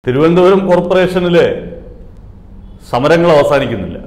തിരുവനന്തപുരം കോർപ്പറേഷനിലെ സമരങ്ങൾ അവസാനിക്കുന്നില്ല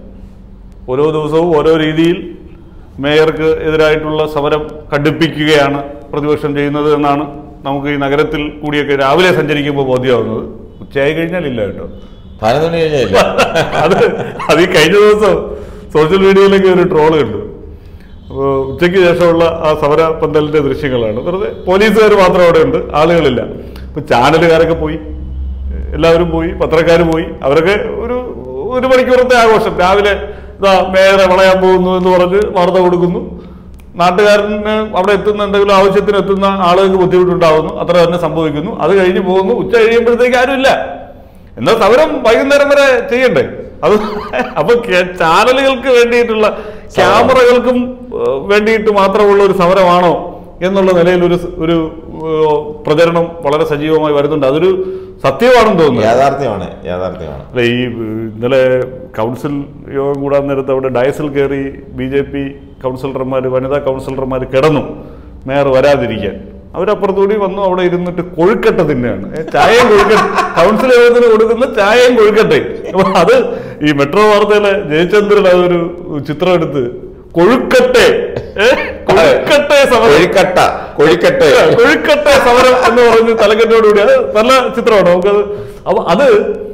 ഓരോ ദിവസവും ഓരോ രീതിയിൽ മേയർക്ക് എതിരായിട്ടുള്ള സമരം കടുപ്പിക്കുകയാണ് പ്രതിപക്ഷം ചെയ്യുന്നത് എന്നാണ് നമുക്ക് ഈ നഗരത്തിൽ കൂടിയൊക്കെ രാവിലെ സഞ്ചരിക്കുമ്പോൾ ബോധ്യമാവുന്നത് ഉച്ചയായി കഴിഞ്ഞാൽ ഇല്ല കേട്ടോ പതിനൊന്ന് മണി കഴിഞ്ഞില്ല അത് അത് ഈ കഴിഞ്ഞ ദിവസം സോഷ്യൽ മീഡിയയിലൊക്കെ ഒരു ട്രോള് കണ്ടു അപ്പോൾ ഉച്ചയ്ക്ക് ശേഷമുള്ള ആ സമര പന്തലിന്റെ ദൃശ്യങ്ങളാണ് വെറുതെ പോലീസുകാർ മാത്രം അവിടെ ഉണ്ട് ആളുകളില്ല ഇപ്പൊ ചാനലുകാരൊക്കെ പോയി എല്ലാവരും പോയി പത്രക്കാർ പോയി അവരൊക്കെ ഒരു ഒരു മണിക്കൂറത്തെ ആഘോഷം രാവിലെ ഇതാ മേയറെ വളയാൻ പോകുന്നു എന്ന് പറഞ്ഞ് വാർത്ത കൊടുക്കുന്നു നാട്ടുകാരന് അവിടെ എത്തുന്ന എന്തെങ്കിലും ആവശ്യത്തിന് എത്തുന്ന ആളുകൾക്ക് ബുദ്ധിമുട്ടുണ്ടാവുന്നു അത്ര തന്നെ സംഭവിക്കുന്നു അത് കഴിഞ്ഞ് പോകുന്നു ഉച്ച കഴിയുമ്പോഴത്തേക്ക് ആരുമില്ല എന്നാൽ സമരം വൈകുന്നേരം വരെ ചെയ്യണ്ടേ അത് അപ്പൊ കേ- ചാനലുകൾക്ക് വേണ്ടിയിട്ടുള്ള ക്യാമറകൾക്കും ഏഹ്, വേണ്ടിയിട്ട് മാത്രമുള്ള ഒരു സമരമാണോ എന്നുള്ള നിലയിൽ ഒരു സ്- ഒരു ഏഹ്, പ്രചരണം വളരെ സജീവമായി വരുന്നുണ്ട് അതൊരു സത്യമാണെന്ന് തോന്നുന്നു യാഥാർത്ഥ്യമാണ് യാഥാർത്ഥ്യമാണ് അല്ല ഈ ഏഹ്, ഇന്നലെ കൗൺസിൽ യോഗം കൂടാൻ നേരത്ത് അവിടെ ഡയസിൽ കയറി ബി ജെ പി കൗൺസിലർമാർ വനിതാ കൗൺസിലർമാർ കിടന്നു മേയർ വരാതിരിക്കാൻ അവരപ്പുറത്തുകൂടി വന്നു അവിടെ ഇരുന്നിട്ട് കൊഴുക്കട്ട തിന്നെയാണ് ഏ, ചായയും കൊഴുക്കട്ട കൗൺസിൽ യോഗത്തിന് കൊടുക്കുന്ന ചായയും കൊഴുക്കട്ടെ അപ്പൊ അത് ഈ മെട്രോ വാർത്തയിലെ ജയചന്ദ്രൻ അതൊരു ചിത്രം എടുത്ത് കൊഴുക്കട്ടെ ഏ, കൊഴുക്കട്ടെ സമരം കൊഴിക്കട്ട കൊഴിക്കട്ടെ കൊഴുക്കട്ടെ സമരം എന്ന് പറഞ്ഞ് തലക്കെട്ടോടുകൂടി അത് നല്ല ചിത്രമാണ് നമുക്കത് അപ്പൊ അത്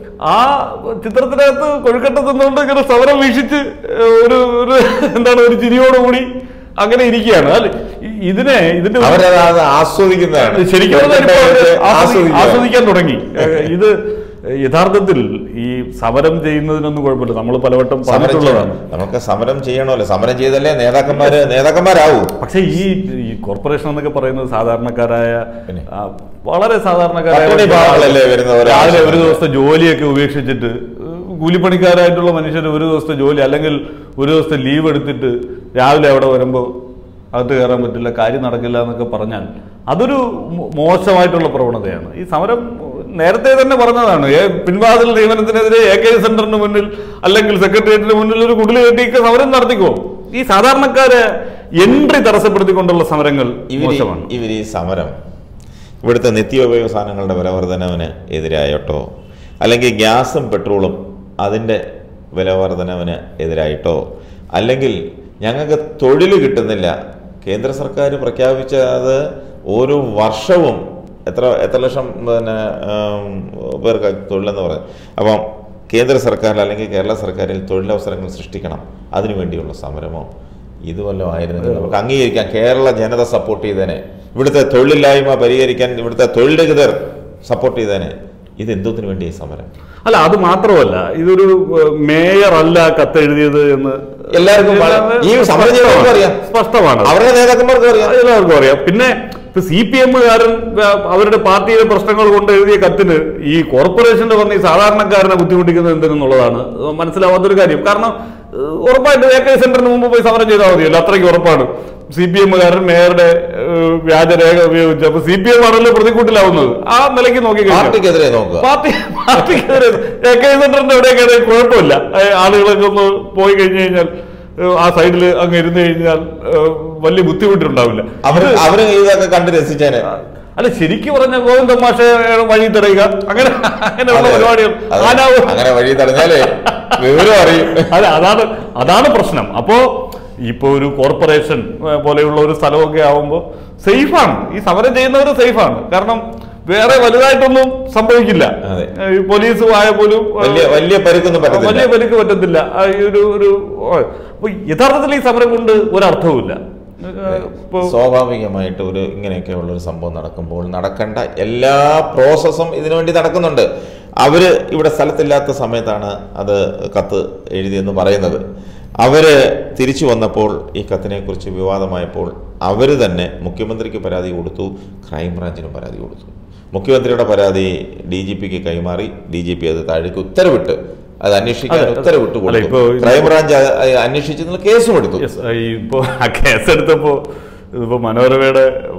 ആ ചിത്രത്തിനകത്ത് കൊഴുക്കട്ട തിന്നുകൊണ്ട് ഇങ്ങനെ സമരം വീക്ഷിച്ച് ഒരു ഒരു എന്താണ് ഒരു ചിരിയോടുകൂടി അങ്ങനെ ഇരിക്കുകയാണ് അല്ലെ ഇ- ഇതിനെ ഇതിന്റെ ഒരു- അവരത് അത് ആസ്വദിക്കുന്നതാണ് ശരിക്കും പറഞ്ഞാൽ ഇപ്പോ അവര് ആസ്വദി- ആസ്വദിക്കുകയാണ്. ആസ്വദിക്കാൻ തുടങ്ങി ഏഹ് ഇത് യഥാർത്ഥത്തിൽ ഈ സമരം ചെയ്യുന്നതിനൊന്നും കുഴപ്പമില്ല നമ്മൾ പലവട്ടം സമരം പറഞ്ഞിട്ടുള്ളതാണ് ചെയ്യണം. നമുക്ക് സമരം ചെയ്യണമല്ലോ സമരം ചെയ്തല്ലേ നേതാക്കന്മാര് നേതാക്കന്മാരാവൂ പക്ഷേ ഈ ഈ കോർപ്പറേഷൻ എന്നൊക്കെ പറയുന്നത് സാധാരണക്കാരായ പിന്നെ? ആ, വളരെ സാധാരണക്കാരായ പട്ടിണി പാവങ്ങളല്ലേ വരുന്നവര് രാവിലെ ഒരു ആവശ്യം ദിവസത്തെ ജോലിയൊക്കെ ഉപേക്ഷിച്ചിട്ട് ഏഹ്, കൂലിപ്പണിക്കാരായിട്ടുള്ള മനുഷ്യർ ഒരു ദിവസത്തെ ജോലി അല്ലെങ്കിൽ ഒരു ദിവസത്തെ ലീവ് എടുത്തിട്ട് രാവിലെ അവിടെ വരുമ്പോൾ അകത്ത് കയറാൻ പറ്റില്ല കാര്യം നടക്കില്ല എന്നൊക്കെ പറഞ്ഞാൽ അതൊരു മോ- മോശമായിട്ടുള്ള പ്രവണതയാണ് ഈ സമരം നേരത്തെ തന്നെ പറഞ്ഞതാണ് ഏ, പിൻവാതിൽ നിയമനത്തിനെതിരെ എ കെ സെന്ററിന് മുന്നിൽ അല്ലെങ്കിൽ സെക്രട്ടേറിയറ്റിന് മുന്നിൽ ഒരു കുടിൽ കെട്ടിയൊക്കെ സമരം നടത്തിക്കോ ഈ സാധാരണക്കാരെ എൻട്രി തടസ്സപ്പെടുത്തിക്കൊണ്ടുള്ള സമരങ്ങൾ ഇവര് മോശമാണ് ഇവർ ഈ സമരം ഇവിടുത്തെ നിത്യോപയോഗ സാധനങ്ങളുടെ വില വർധനവിന് എതിരായിട്ടോ അല്ലെങ്കിൽ ഗ്യാസും പെട്രോളും അതിൻ്റെ വില വർധനവിന് എതിരായിട്ടോ അല്ലെങ്കിൽ ഞങ്ങൾക്ക് തൊഴിൽ കിട്ടുന്നില്ല കേന്ദ്ര സർക്കാർ പ്രഖ്യാപിച്ച അത് ഓരോ വർഷവും എത്ര എത്ര ലക്ഷം പിന്നെ ഉം, പേർക്ക് തൊഴിലെന്ന് പറയും അപ്പം കേന്ദ്ര സർക്കാർ അല്ലെങ്കിൽ കേരള സർക്കാരിൽ തൊഴിലവസരങ്ങൾ സൃഷ്ടിക്കണം അതിനു വേണ്ടിയുള്ള സമരമോ ഇത് വല്ലതും ആയിരുന്നെങ്കിൽ നമുക്ക് അംഗീകരിക്കാം കേരള ജനത സപ്പോർട്ട് ചെയ്തേനെ ഇവിടുത്തെ തൊഴിലില്ലായ്മ പരിഹരിക്കാൻ ഇവിടുത്തെ തൊഴിലരഹിതർ സപ്പോർട്ട് ചെയ്തേനെ ഇത് എന്തോത്തിന് വേണ്ടി ഈ സമരം അല്ല അത് മാത്രമല്ല ഇതൊരു ഏഹ്, മേയർ അല്ല കത്തെഴുതിയത് എന്ന് എല്ലാവർക്കും വളരെ- ഈ സമരം ചെയ്യുന്നവർക്കും അറിയാം. സ്പഷ്ടമാണ് അവരുടെ നേതാക്കന്മാർക്ക് അറിയാം എല്ലാവർക്കും അറിയാം പിന്നെ ഇപ്പൊ സി പി എമ്മുകാരൻ അവരുടെ പാർട്ടിയിലെ പ്രശ്നങ്ങൾ കൊണ്ട് എഴുതിയ കത്തിന് ഈ കോർപ്പറേഷന്റെ വന്ന് ഈ സാധാരണക്കാരനെ ബുദ്ധിമുട്ടിക്കുന്നത് എന്തിനെന്നുള്ളതാണ് മനസ്സിലാവാത്തൊരു കാര്യം കാരണം ഏഹ്, ഉറപ്പായിട്ടും എ കെ സെന്ററിന് മുമ്പ് പോയി സമരം ചെയ്താൽ മതിയല്ലോ അത്രയ്ക്ക് ഉറപ്പാണ് സി പി എമ്മുകാരൻ മേയറുടെ ഏഹ്, വ്യാജരേഖ ഉപയോഗിച്ച് അപ്പൊ സി പി എം ആണല്ലോ പ്രതിക്കൂട്ടിലാവുന്നത് ആ നിലയ്ക്ക് നോക്കി പാർട്ടിക്കെതിരെ നോക്കുക പാർട്ടി പാർട്ടിക്കെതിരെ എ കെ സെന്ററിന്റെ എവിടെയൊക്കെ കുഴപ്പമില്ല ഏ, ആളുകളൊക്കെ ഒന്ന് പോയി കഴിഞ്ഞു കഴിഞ്ഞാൽ ഏ, ആ സൈഡിൽ അങ്ങ് ഇരുന്ന് കഴിഞ്ഞാൽ ഏ, വലിയ ബുദ്ധിമുട്ടുണ്ടാവില്ല അവര് അവര് ഇതൊക്കെ കണ്ട് രസിച്ചേനെ അല്ല ശരിക്കും പറഞ്ഞ ഗോവിന്ദ മാഷ വഴി തടയുക അങ്ങനെ അങ്ങനെയുള്ള അതെ, പരിപാടികൾ അതെ. ആനാവ് അങ്ങനെ വഴി തടഞ്ഞാലേ വിവരം അറിയും അല്ല അതാണ് അതാണ് പ്രശ്നം അപ്പോ ഇപ്പൊ ഒരു കോർപ്പറേഷൻ ഏ, പോലെയുള്ള ഒരു സ്ഥലമൊക്കെ ആവുമ്പോൾ സേഫാണ് ഈ സമരം ചെയ്യുന്നവർ സേഫാണ് കാരണം വേറെ വലുതായിട്ടൊന്നും സംഭവിക്കില്ല അതെ. ഏ, ഈ പോലീസ് ആയ പോലും ഏ, വലിയ വലിയ പരിക്കൊന്നും വലിയ പറ്റത്തില്ല പരിക്ക് പറ്റത്തില്ല ആ, ഈ ഒരു ഒരു ഓ, അപ്പൊ യഥാർത്ഥത്തിൽ ഈ സമരം കൊണ്ട് ഒരർത്ഥവുമില്ല ഏഹ്, ഇപ്പൊ സ്വാഭാവികമായിട്ട് ഒരു ഇങ്ങനെയൊക്കെയുള്ള ഒരു സംഭവം നടക്കുമ്പോൾ നടക്കേണ്ട എല്ലാ പ്രോസസ്സും ഇതിനു വേണ്ടി നടക്കുന്നുണ്ട് അവര് ഇവിടെ സ്ഥലത്തില്ലാത്ത സമയത്താണ് അത് കത്ത് എഴുതിയെന്ന് പറയുന്നത് അവര് തിരിച്ചു വന്നപ്പോൾ ഈ കത്തിനെ കുറിച്ച് വിവാദമായപ്പോൾ അവര് തന്നെ മുഖ്യമന്ത്രിക്ക് പരാതി കൊടുത്തു ക്രൈംബ്രാഞ്ചിനും പരാതി കൊടുത്തു മുഖ്യമന്ത്രിയുടെ പരാതി ഡി ജി പിക്ക് കൈമാറി ഡി ജി പി അത് താഴേക്ക് ഉത്തരവിട്ട് അത് അന്വേഷിക്കാൻ അതെ, ഉത്തരവിട്ട് അല്ല, കൊടുത്തു ഇപ്പോ ഇത് ക്രൈംബ്രാഞ്ച് അത് അന്വേഷിച്ചെന്നുള്ള കേസും എടുത്തു yes, ഈ ഇപ്പോ ആ കേസെടുത്തപ്പോ ഇതിപ്പോ മനോരമയുടെ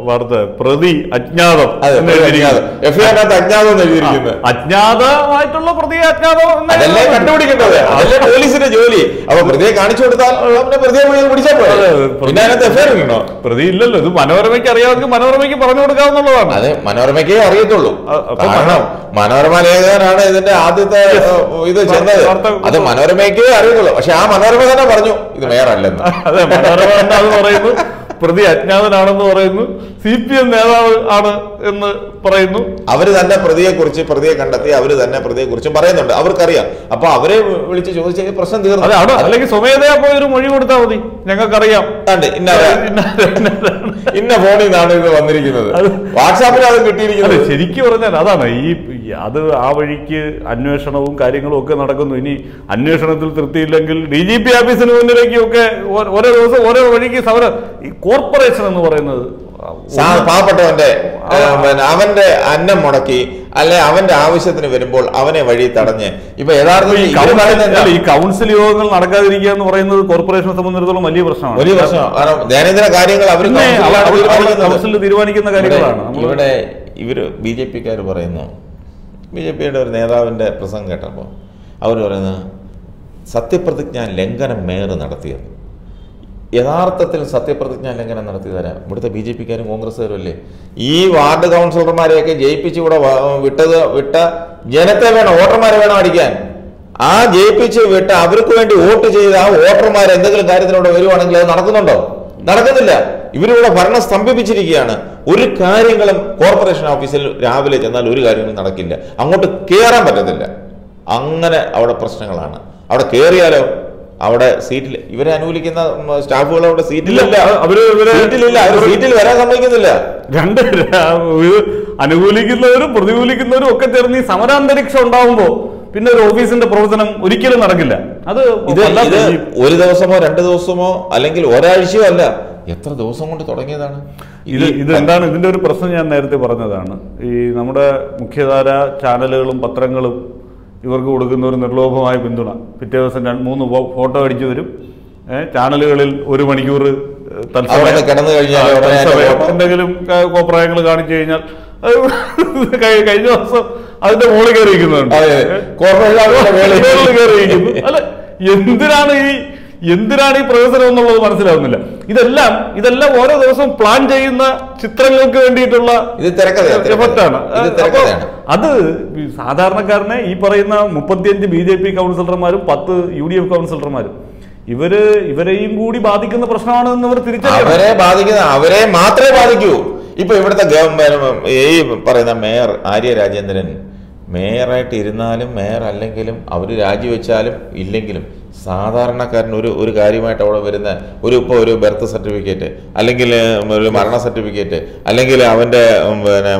വാർത്ത പ്രതി അജ്ഞാതം അതെ എന്ന് എഴുതിയിരിക്കുന്നു. എഫ്ഐആറിനകത്ത് അജ്ഞാതം എന്ന് എഴുതിയിരിക്കുന്നത് അജ്ഞാതമായിട്ടുള്ള പ്രതിയെ അജ്ഞാതം എന്ന് അതല്ലേ എഴുതുന്നത്. കണ്ടുപിടിക്കേണ്ടത് അതല്ലേ പോലീസിന്റെ ജോലി അപ്പൊ പ്രതിയെ കാണിച്ചു കൊടുത്താൽ അവനെ പ്രതിയെ പോയി പിടിച്ചാൽ പോരെ അതെ, പ്രതി- പിന്നെ അതിനകത്ത് എഫ്ഐആർ ഉണ്ടോ പ്രതി ഇല്ലല്ലോ ഇത് മനോരമയ്ക്ക് അറിയാമെങ്കിൽ മനോരമയ്ക്ക് പറഞ്ഞു കൊടുക്കാവുന്നതാണ് അതെ മനോരമയ്ക്കേ അറിയത്തുള്ളൂ അ- അപ്പൊ കാരണം മനോരമ ലേഖകനാണ് ഇതിന്റെ ആദ്യത്തെ ഏഹ്, ഇത് ചെന്നത് വാർത്ത- അത് മനോരമയ്ക്കേ അറിയത്തുള്ളൂ പക്ഷെ ആ മനോരമ തന്നെ പറഞ്ഞു ഇത് മേയറല്ലെന്ന് അതെ മനോരമ തന്നെ അത് പറയുന്നു പ്രതി അജ്ഞാതനാണെന്ന് പറയുന്നു സി പി എം നേതാവ് ആണ് എന്ന് പറയുന്നു അവര് തന്നെ പ്രതിയെ കുറിച്ച് പ്രതിയെ കണ്ടെത്തി അവര് തന്നെ പ്രതിയെ കുറിച്ചും പറയുന്നുണ്ട് അവർക്കറിയാം അപ്പൊ അവരെ വിളിച്ച് ചോദിച്ചാൽ പ്രശ്നം തീർന്നു അതെ അവിടെ അല്ലെങ്കിൽ സ്വമേധയാ പോയി ഒരു മൊഴി കൊടുത്താൽ മതി ഞങ്ങൾക്കറിയാം അതാണ്ട് ഇന്ന ഇന്ന ഫോണിൽ നിന്നാണ് ഇത് വന്നിരിക്കുന്നത് അത് വാട്സാപ്പിൽ അത് അതെ കിട്ടിയിരിക്കുന്നത് ശരിക്കും പറഞ്ഞാൽ അതാണ് ഈ ഈ അത് ആ വഴിക്ക് അന്വേഷണവും കാര്യങ്ങളും ഒക്കെ നടക്കുന്നു ഇനി അന്വേഷണത്തിൽ തൃപ്തിയില്ലെങ്കിൽ ഡി ജി പി ഓഫീസിന് മുന്നിലേക്കും ഒക്കെ ഓ- ഓരോ ദിവസം ഓരോ വഴിക്ക് സമരം ഈ കോർപ്പറേഷൻ എന്ന് പറയുന്നത് സാ- പാവപ്പെട്ടവന്റെ ഏ, പിന്നെ അവന്റെ അന്നം മുടക്കി അല്ലെ അവന്റെ ആവശ്യത്തിന് വരുമ്പോൾ അവനെ വഴി തടഞ്ഞ് ഇപ്പൊ യഥാർത്ഥത്തിൽ ഈ ഇവര് കൗൺസിൽ പറയുന്നത് എന്താ? അല്ല, ഈ കൗൺസിൽ യോഗങ്ങൾ നടക്കാതിരിക്കുക എന്ന് പറയുന്നത് കോർപ്പറേഷനെ സംബന്ധിച്ചിടത്തോളം വലിയ പ്രശ്നമാണ് വലിയ പ്രശ്നം കാരണം ദൈനംദിന കാര്യങ്ങൾ അവർ പിന്നെ അവ- അവ- അവർ കൗൺസിലിൽ തീരുമാനിക്കുന്ന കാര്യങ്ങളാണ് നമ്മള് ഇവിടെ ഇവര് ബി ജെ പിക്കാർ പറയുന്നു ബി ജെ പിയുടെ ഒരു നേതാവിന്റെ പ്രസംഗം കേട്ടപ്പോൾ അവർ പറയുന്നത് സത്യപ്രതിജ്ഞ ലംഘനം മേയർ നടത്തിയത് യഥാർത്ഥത്തിൽ സത്യപ്രതിജ്ഞ ലംഘനം നടത്തിയതാരാ ഇവിടുത്തെ ബി ജെ പിക്കാരും കോൺഗ്രസ്സുകാരും അല്ലേ ഈ വാർഡ് കൗൺസിലർമാരെയൊക്കെ ജയിപ്പിച്ച് ഇവിടെ വ- വിട്ടത് വിട്ട ജനത്തെ വേണം വോട്ടർമാരെ വേണം അടിക്കാൻ ആ ജയിപ്പിച്ച് വിട്ട് അവർക്ക് വേണ്ടി വോട്ട് ചെയ്ത ആ വോട്ടർമാർ എന്തെങ്കിലും കാര്യത്തിലൂടെ വരുവാണെങ്കിൽ അത് നടക്കുന്നുണ്ടോ നടക്കുന്നില്ല ഇവരിവിടെ ഭരണം സ്തംഭിപ്പിച്ചിരിക്കുകയാണ് ഒരു കാര്യങ്ങളും കോർപ്പറേഷൻ ഓഫീസിൽ രാവിലെ ചെന്നാൽ ഒരു കാര്യങ്ങളും നടക്കില്ല അങ്ങോട്ട് കയറാൻ പറ്റത്തില്ല അങ്ങനെ അവിടെ പ്രശ്നങ്ങളാണ് അവിടെ കയറിയാലോ അവിടെ സീറ്റിൽ ഇവരെ അനുകൂലിക്കുന്ന ഉം, സ്റ്റാഫുകൾ അവിടെ സീറ്റിലില്ല ഇല്ല, അവര് ഇവരെ- സീറ്റിലില്ല അവർ സീറ്റിൽ വരാൻ സമ്മതിക്കുന്നില്ല രണ്ട് രാ- ഇത് അനുകൂലിക്കുന്നവരും പ്രതികൂലിക്കുന്നവരും ഒക്കെ ചേർന്ന് ഈ സമരാന്തരീക്ഷം ഉണ്ടാവുമ്പോ പിന്നെ ഒരു ഓഫീസിന്റെ പ്രവർത്തനം ഒരിക്കലും നടക്കില്ല അത് ഇത് വല്ലാത്ത ഇത് ഈ- ഒരു ദിവസമോ രണ്ട് ദിവസമോ അല്ലെങ്കിൽ ഒരാഴ്ചയോ അല്ല എത്ര ദിവസം കൊണ്ട് തുടങ്ങിയതാണ് ഇത് ഈ- ഇത് എന്താണ് ഇതിന്റെ ഒരു പ്രശ്നം ഞാൻ നേരത്തെ പറഞ്ഞതാണ് ഈ നമ്മുടെ മുഖ്യധാര ചാനലുകളും പത്രങ്ങളും ഇവർക്ക് കൊടുക്കുന്ന ഒരു നിർലോഭമായ പിന്തുണ പിറ്റേ ദിവസം രണ്ട് മൂന്ന് ഫോ- ഫോട്ടോ അടിച്ചു വരും ഏഹ് ചാനലുകളിൽ ഒരു മണിക്കൂർ ഏഹ്, തത്സമയം- അവിടെ കിടന്നു കഴിഞ്ഞാൽ ആ, ഉടനെ അതിന്റെ തത്സമയം ഫോട്ടോ. എന്തെങ്കിലും ക- കോപ്രായങ്ങൾ കാണിച്ചു കഴിഞ്ഞാൽ അത് കഴി- കഴിഞ്ഞ ദിവസം അതിന്റെ മുകളിൽ കയറിയിരിക്കുന്നുണ്ട് അതെ, അതെ. കോർപ്പറേഷൻ ഓഫീസിന്റെ മേളിൽ. മുകളിൽ കയറിയിരിക്കുന്നു അല്ല എന്തിനാണ് ഈ എന്തിനാണ് ഈ പ്രയോജനം എന്നുള്ളത് മനസ്സിലാവുന്നില്ല ഇതെല്ലാം ഇതെല്ലാം ഓരോ ദിവസവും പ്ലാൻ ചെയ്യുന്ന ചിത്രങ്ങൾക്ക് വേണ്ടിയിട്ടുള്ള ഇത് തിരക്കഥയാണ്, തിരക്കഥ. എഫക്റ്റാണ് ഇത് തിരക്കഥയാണ്. അത് ഈ സാധാരണക്കാരനെ ഈ പറയുന്ന മുപ്പത്തിയഞ്ച് ബി ജെ പി കൗൺസിലർമാരും പത്ത് യു ഡി എഫ് കൗൺസിലർമാരും ഇവര് ഇവരെയും കൂടി ബാധിക്കുന്ന പ്രശ്നമാണ് എന്ന് ഇവർ തിരിച്ചറിയണം അവരെ ബാധിക്കുന്ന അവരെ മാത്രമേ ബാധിക്കൂ ഇപ്പൊ ഇവിടുത്തെ ഗവൺമെന്റ് ഈ പറയുന്ന മേയർ ആര്യ രാജേന്ദ്രൻ മേയറായിട്ട് ഇരുന്നാലും മേയർ അല്ലെങ്കിലും അവർ രാജിവെച്ചാലും ഇല്ലെങ്കിലും സാധാരണക്കാരൻ ഒരു ഒരു കാര്യമായിട്ട് അവിടെ വരുന്ന ഒരു ഇപ്പോൾ ഒരു ബർത്ത് സർട്ടിഫിക്കറ്റ് അല്ലെങ്കിൽ ഉം, ഒരു മരണ സർട്ടിഫിക്കറ്റ് അല്ലെങ്കിൽ അവൻ്റെ ഉം, പിന്നെ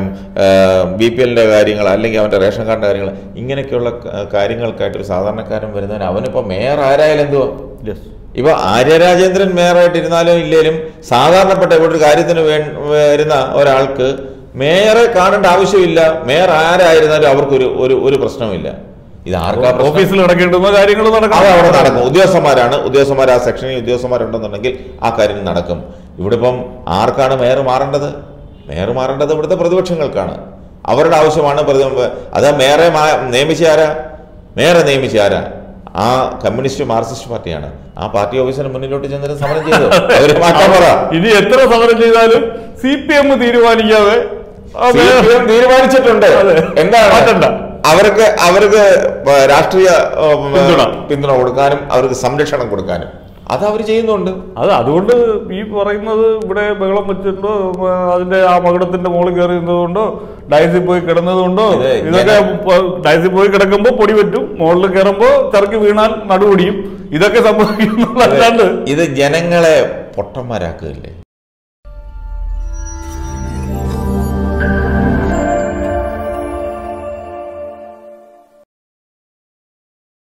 ബി പി എല്ലിൻ്റെ കാര്യങ്ങൾ അല്ലെങ്കിൽ അവൻ്റെ റേഷൻ കാർഡിൻ്റെ കാര്യങ്ങൾ ഇങ്ങനെയൊക്കെയുള്ള ക- കാര്യങ്ങൾക്കായിട്ട് ഒരു സാധാരണക്കാരൻ വരുന്നവൻ അവനിപ്പോൾ മേയർ ആരായാലും എന്തുവാ Yes. ഇപ്പൊ ആര്യ രാജേന്ദ്രൻ മേയറായിട്ട് ഇരുന്നാലും ഇല്ലേലും സാധാരണപ്പെട്ട ഇവിടെ ഒരു കാര്യത്തിന് വേ വരുന്ന ഒരാൾക്ക് മേയറെ കാണേണ്ട ആവശ്യമില്ല മേയർ ആരായിരുന്നാലും അവർക്കൊരു ഒരു ഒരു പ്രശ്നമില്ല ഇത് ആർക്കാ പ്രശ്നം? ഓഫീസിൽ നടക്കേണ്ടുന്ന കാര്യങ്ങൾ അത് അവിടെ നടക്കണം നടക്കും ഉദ്യോഗസ്ഥന്മാരാണ് ഉദ്യോഗസ്ഥന്മാർ ആ സെക്ഷനിൽ ഉദ്യോഗസ്ഥന്മാരുണ്ടെന്നുണ്ടെങ്കിൽ ആ കാര്യം നടക്കും ഇവിടെ ഇപ്പം ആർക്കാണ് മേയർ മാറേണ്ടത് മേയർ മാറേണ്ടത് ഇവിടുത്തെ പ്രതിപക്ഷങ്ങൾക്കാണ് അവരുടെ ആവശ്യമാണ് പ്രതി- അത് മേയറെ മാ- നിയമിച്ച ആരാ മേയറെ നിയമിച്ച ആരാ ആ കമ്മ്യൂണിസ്റ്റ് മാർക്സിസ്റ്റ് പാർട്ടിയാണ് ആ പാർട്ടി ഓഫീസിന് മുന്നിലോട്ട് ചെന്നിട്ട് സമരം ചെയ്തു അവര് മാറ്റാൻ പറ ഇനി എത്ര സമരം ചെയ്താലും സി പി എം തീരുമാനിക്കാതെ ആ സി പി എം തീരുമാനിച്ചിട്ടുണ്ട് അതെ. എന്താണ് മാറ്റണ്ട. അവർക്ക് അവർക്ക് രാഷ്ട്രീയ ഏഹ്, പിന്തുണ. പിന്തുണ കൊടുക്കാനും അവർക്ക് സംരക്ഷണം കൊടുക്കാനും അത് അവർ ചെയ്യുന്നുണ്ട് അത് അതുകൊണ്ട് ഈ പറയുന്നത് ഇവിടെ ബഹളം വെച്ചിട്ടുണ്ടോ ആ, അതിന്റെ ആ മകുടത്തിന്റെ മുകളിൽ കയറി നിന്നതുകൊണ്ടോ ഡയസിൽ പോയി കിടന്നതുകൊണ്ടോ ഇത് ഇതൊക്കെ പ- ഡയസിൽ പോയി കിടക്കുമ്പോ പൊടി പറ്റും മുകളിൽ കയറുമ്പോ ചറുക്ക് വീണാൽ നടുപൊടിയും ഇതൊക്കെ സംഭവിക്കുന്നതല്ലാണ്ട് ഇത് ജനങ്ങളെ പൊട്ടന്മാരാക്കുകയല്ലേ